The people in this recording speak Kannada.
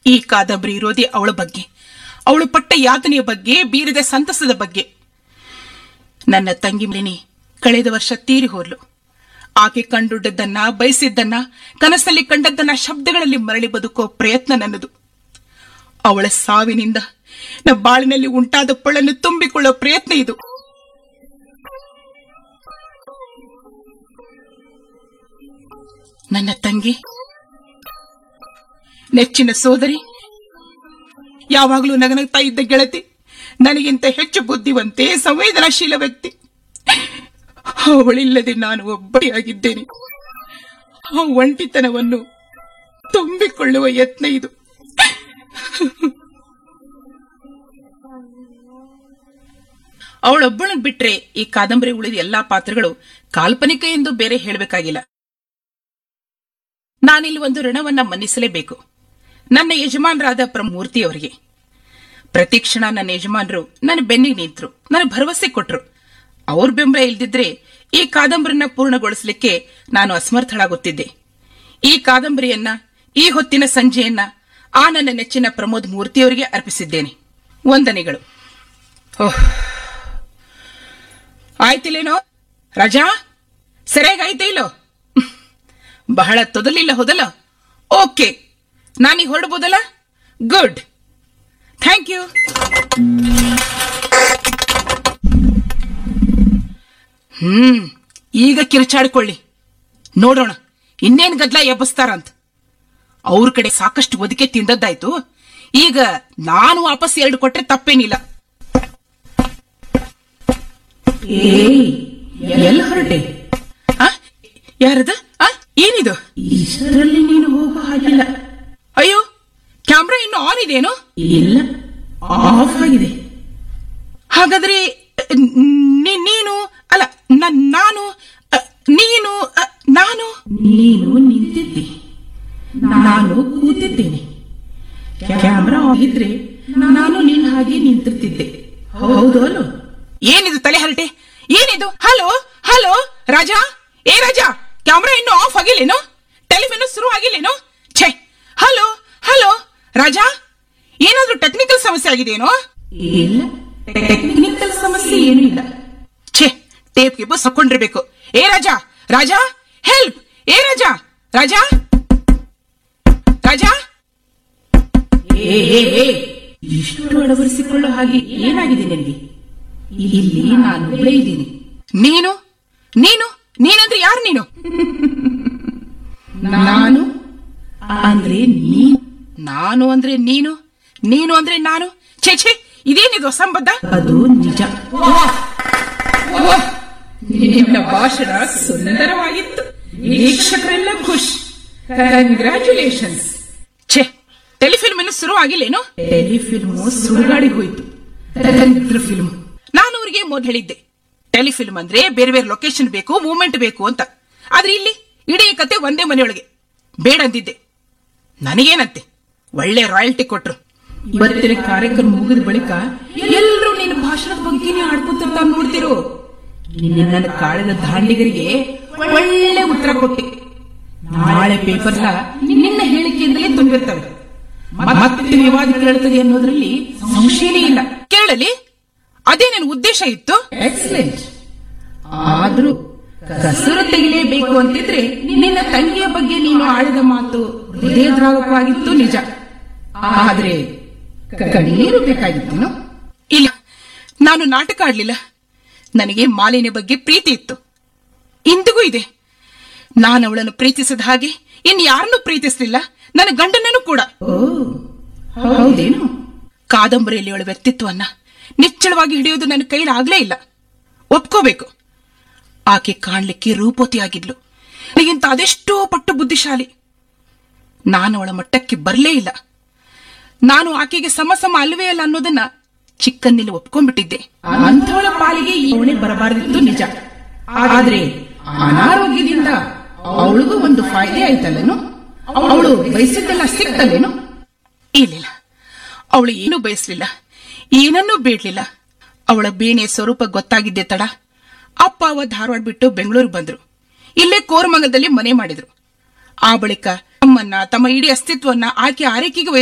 ಈ ಕಾದಂಬರಿ ಇರೋದೇ ಅವಳ ಬಗ್ಗೆ ಅವಳು ಪಟ್ಟ ಯಾತನೆಯ ಬಗ್ಗೆ ಬೀರಿದ ಸಂತಸದ ಬಗ್ಗೆ ನನ್ನ ತಂಗಿ ಮಿನಿ ಕಳೆದ ವರ್ಷ ತೀರಿ ಹೋದ್ಲು ಆಕೆ ಕಂಡುಂಡದ್ದನ್ನ ಬಯಸಿದ್ದನ್ನ ಕನಸಲ್ಲಿ ಕಂಡದ್ದನ್ನ ಶಬ್ದಗಳಲ್ಲಿ ಮರಳಿ ಬದುಕೋ ಪ್ರಯತ್ನ ನನ್ನದು ಅವಳ ಸಾವಿನಿಂದ ನಮ್ಮ ಬಾಳಿನಲ್ಲಿ ಉಂಟಾದ ಪೊಳನ್ನು ತುಂಬಿಕೊಳ್ಳೋ ಪ್ರಯತ್ನ ಇದು ನನ್ನ ತಂಗಿ ನೆಚ್ಚಿನ ಸೋದರಿ ಯಾವಾಗಲೂ ನಗನಗ್ತಾ ಇದ್ದ ಗೆಳತಿ ನನಗಿಂತ ಹೆಚ್ಚು ಬುದ್ಧಿವಂತೆ ಸಂವೇದನಾಶೀಲ ವ್ಯಕ್ತಿ ಅವಳಿಲ್ಲದೆ ನಾನು ಒಬ್ಬಡಿಯಾಗಿದ್ದೇನೆ ಆ ಒಂಟಿತನವನ್ನು ತುಂಬಿಕೊಳ್ಳುವ ಯತ್ನ ಇದು ಅವಳೊಬ್ಬಳನ್ನು ಬಿಟ್ರೆ ಈ ಕಾದಂಬರಿ ಉಳಿದ ಎಲ್ಲಾ ಪಾತ್ರಗಳು ಕಾಲ್ಪನಿಕ ಎಂದು ಬೇರೆ ಹೇಳಬೇಕಾಗಿಲ್ಲ ನಾನಿಲ್ಲಿ ಒಂದು ಋಣವನ್ನ ಮನ್ನಿಸಲೇಬೇಕು ನನ್ನ ಯಜಮಾನರಾದ ಪ್ರಮೂರ್ತಿಯವರಿಗೆ ಪ್ರತಿ ಕ್ಷಣ ನನ್ನ ಯಜಮಾನರು ನನ್ನ ಬೆನ್ನಿಗೆ ನಿಂತರು ನನಗೆ ಭರವಸೆ ಕೊಟ್ರು ಅವ್ರ ಬೆಂಬಲ ಇಲ್ದಿದ್ರೆ ಈ ಕಾದಂಬರಿನ ಪೂರ್ಣಗೊಳಿಸಲಿಕ್ಕೆ ನಾನು ಅಸಮರ್ಥಳಾಗುತ್ತಿದ್ದೆ ಈ ಕಾದಂಬರಿಯನ್ನ ಈ ಹೊತ್ತಿನ ಸಂಜೆಯನ್ನ ಆ ನನ್ನ ನೆಚ್ಚಿನ ಪ್ರಮೋದ್ ಮೂರ್ತಿಯವರಿಗೆ ಅರ್ಪಿಸಿದ್ದೇನೆ ವಂದನೆಗಳು ಓಹ್ ಆಯ್ತಿಲ್ಲೇನೋ ರಜಾ ಸರಿಯಾಗಾಯ್ತಾ ಇಲ್ಲೋ ಬಹಳ ತೊದಲಿಲ್ಲ ಹೋದಲ್ಲ ಓಕೆ ನಾನೀಗ ಹೊರಡ್ಬೋದಲ್ಲ ಗುಡ್ ಥ್ಯಾಂಕ್ ಯು ಹ್ಮ್ ಈಗ ಕಿರ್ಚಾಡ್ಕೊಳ್ಳಿ ನೋಡೋಣ ಇನ್ನೇನ್ ಗದ್ಲ ಎಬ್ಬಸ್ತಾರಂತ ಅವ್ರ ಕಡೆ ಸಾಕಷ್ಟು ಒದಕೆ ತಿಂದದ್ದಾಯ್ತು ಈಗ ನಾನು ವಾಪಸ್ ಎರಡು ಕೊಟ್ರೆ ತಪ್ಪೇನಿಲ್ಲ ಏಯ್ ಎಲ್ಲಿ ಹೊರಟೆ ಆ? ಯಾರದ ಆ? ಏನಿದು ಇಷ್ಟರಲ್ಲಿ ನೀನು ಹೋಗೋ ಹಾಗಿಲ್ಲ ಅಯ್ಯೋ ಕ್ಯಾಮ್ರಾ ಇನ್ನು ಆನ್ ಇದೆಯೇನು ಇಲ್ಲ ಆಫ್ ಆಗಿದೆ ಹಾಗಾದ್ರೆ ನೀ- ನೀನು ಅಲ್ಲ ನ- ನಾನು ಅ, ನೀನು ಅ, ನಾನು ನೀನು ನಿಂತಿದ್ದೆ ನಾನು ಕೂತಿದ್ದೇನೆ ಕ್ಯಾಮ್ರಾ ಇದ್ರೆ ನಾನು ನಿನ್ನ ಹಾಗೆ ನಿಂತಿರ್ತಿದ್ದೆ ಹೌದು ಅಲ್ಲೋ ಏನಿದು ತಲೆ ಹರಟೆ ಏನಿದು ಹಲೋ ಹಲೋ ರಾಜಾ ಏ ರಾಜಾ ಕ್ಯಾಮ್ರಾ ಇನ್ನೂ ಆಫ್ ಆಗಿಲ್ಲೇನು ಟೆಲಿಫೋನ್ ಶುರು ಆಗಿಲ್ಲೇನು ಛೇ ಹಲೋ ಹಲೋ ರಾಜಾ ಏನಾದ್ರೂ ಟೆಕ್ನಿಕಲ್ ಸಮಸ್ಯೆ ಆಗಿದೆಯೇನೋ ಇಲ್ಲ ಟೆಕ್ನಿಕಲ್ ಸಮಸ್ಯೆ ಏನೂ ಇಲ್ಲ ಛೇ ಟೇಪ್ ಗೆ ಬಸ್ ಹಾಕೊಂಡಿರ್ಬೇಕು ಏ ರಾಜಾ ರಾಜಾ ಹೆಲ್ಪ್ ಏ ರಾಜಾ ರಾಜಾ ರಾಜಾ ಏ ಏ ಏ ಇಷ್ಟು ಅಳವಡಿಸಿಕೊಳ್ಳೋ ಹಾಗೆ ಏನಾಗಿದೆ ನಿನಗೆ ಇಲ್ಲಿ ನಾನು ಒಬ್ಬಳೇ ಇದ್ದೀನಿ ನೀನು ನೀನು ನೀನಂದ್ರೆ ಯಾರು ನೀನು ನಾನು ಅಂದ್ರೆ ನೀನು ನಾನು ಅಂದ್ರೆ ನೀನು ನೀನು ಅಂದ್ರೆ ನಾನು ಛೇ ಛೇ ಇದೇನಿದು ಅಸಂಬದ್ಧ ಅದು ನಿಜ ನಿನ್ನ ಭಾಷಣ ಸುಂದರವಾಗಿತ್ತು ವೀಕ್ಷಕರೆಲ್ಲ ಖುಷ್ ಕಂಗ್ರ್ಯಾಚುಲೇಷನ್ಸ್ ಛೇ ಟೆಲಿಫಿಲ್ಮ್ ಇನ್ನು ಶುರು ಆಗಿಲ್ಲೇನು ಟೆಲಿಫಿಲ್ಮ್ ಸುಡುಗಾಡಿ ಹೋಯ್ತು ಫಿಲ್ಮ್ ನಾನು ಅವರಿಗೆ ಮೊದಲು ಹೇಳಿದ್ದೆ ಟೆಲಿಫಿಲ್ಮ್ ಅಂದ್ರೆ ಬೇರೆ ಬೇರೆ ಲೊಕೇಶನ್ ಬೇಕು ಮೂವ್ಮೆಂಟ್ ಬೇಕು ಅಂತ ಆದ್ರೆ ಇಲ್ಲಿ ಇಡೀ ಕತೆ ಒಂದೇ ಮನೆಯೊಳಗೆ ಬೇಡ ಅಂದಿದ್ದೆ ನನಗೇನಂತೆ ಒಳ್ಳೆ ರಾಯಲ್ಟಿ ಕೊಟ್ರು ಇವತ್ತಿನ ಕಾರ್ಯಕ್ರಮ ಮುಗಿದ ಬಳಿಕ ಎಲ್ಲರೂ ನಿನ್ನ ಭಾಷಣದ ಬಗ್ಗೆನೇ ಆಡ್ಕೊತಿರ್ತಾರ ನೋಡ್ತಿರು ನನ್ನ ಕಾಳದ ದಾಂಡಿಗರಿಗೆ ಒಳ್ಳೆ ಉತ್ತರ ಕೊಟ್ಟೆ ನಾಳೆ ಪೇಪರ್ನ ನಿನ್ನ ಹೇಳಿಕೆಯಿಂದಲೇ ತುಂಬಿರ್ತವೆ ಮತ್ತೆ ವಿವಾದ ಕೇಳುತ್ತದೆ ಅನ್ನೋದ್ರಲ್ಲಿ ಸಂಶಯನೇ ಇಲ್ಲ ಕೇಳಲಿ ಅದೇ ನನ್ನ ಉದ್ದೇಶ ಇತ್ತು ಎಕ್ಸಲೆಂಟ್ ಆದ್ರೂ ಕಸರು ತೆಗಿಲೇಬೇಕು ಅಂತಿದ್ರೆ ನಿನ್ನ ತಂಗಿಯ ಬಗ್ಗೆ ನೀನು ಆಡಿದ ಮಾತು ಹೃದಯದ್ರಾವಕವಾಗಿತ್ತು ನಿಜ ಆದ್ರೆ ಕಣ್ಣೀರು ಬೇಕಾಗಿತ್ತೇನು ಇಲ್ಲ ನಾನು ನಾಟಕ ಆಡ್ಲಿಲ್ಲ ನನಗೆ ಮಾಲಿನ್ಯ ಬಗ್ಗೆ ಪ್ರೀತಿ ಇತ್ತು ಇಂದಿಗೂ ಇದೆ ನಾನು ಅವಳನ್ನು ಪ್ರೀತಿಸಿದ ಹಾಗೆ ಇನ್ ಯಾರನ್ನೂ ಪ್ರೀತಿಸಲಿಲ್ಲ ನನ್ನ ಗಂಡನನ್ನು ಕೂಡ ಹೌದೇನು ಕಾದಂಬರಿಯಲ್ಲಿ ಅವಳ ವ್ಯಕ್ತಿತ್ವವನ್ನ ನಿಚ್ಚಳವಾಗಿ ಹಿಡಿಯೋದು ನನ್ನ ಕೈಲಾಗ್ಲೇ ಇಲ್ಲ ಒಪ್ಕೋಬೇಕು ಆಕೆ ಕಾಣ್ಲಿಕ್ಕೆ ರೂಪೋತಿಯಾಗಿದ್ಲು ನನಗಿಂತ ಅದೆಷ್ಟೋ ಪಟ್ಟು ಬುದ್ಧಿಶಾಲಿ ನಾನು ಅವಳ ಮಟ್ಟಕ್ಕೆ ಬರಲೇ ಇಲ್ಲ ನಾನು ಆಕೆಗೆ ಸಮ ಸಮ ಅಲ್ವೇ ಅಲ್ಲ ಅನ್ನೋದನ್ನ ಚಿಕ್ಕಂದಿಲ್ಲಿ ಒಪ್ಕೊಂಡ್ಬಿಟ್ಟಿದ್ದೆ ಅಂಥವಳ ಪಾಲಿಗೆ ಈ ಅವಣೆ ಬರಬಾರದಿತ್ತು ನಿಜ ಆದ್ರೆ ಅನಾರೋಗ್ಯದಿಂದ ಅವಳಿಗೂ ಒಂದು ಫಾಯ್ದೆ ಆಯ್ತಲ್ಲೇನು ಅವಳು ಬಯಸಿದ್ದೆಲ್ಲ ಸಿಕ್ತಲ್ಲೇನು ಇಲ್ಲಿಲ್ಲ ಅವಳು ಏನೂ ಬಯಸಲಿಲ್ಲ ಏನನ್ನೂ ಬೇಡಲಿಲ್ಲ ಅವಳ ಬೇಣೆ ಸ್ವರೂಪ ಗೊತ್ತಾಗಿದ್ದೆ ತಡ ಅಪ್ಪ ಅವ ಧಾರವಾಡ ಬಿಟ್ಟು ಬೆಂಗಳೂರಿಗೆ ಬಂದ್ರು ಇಲ್ಲೇ ಕೋರಮಂಗಲದಲ್ಲಿ ಮನೆ ಮಾಡಿದ್ರು ಆ ಬಳಿಕ ತಮ್ಮನ್ನ ತಮ್ಮ ಇಡೀ ಅಸ್ತಿತ್ವನ್ನ ಆಕೆ ಆರೈಕೆಗೆ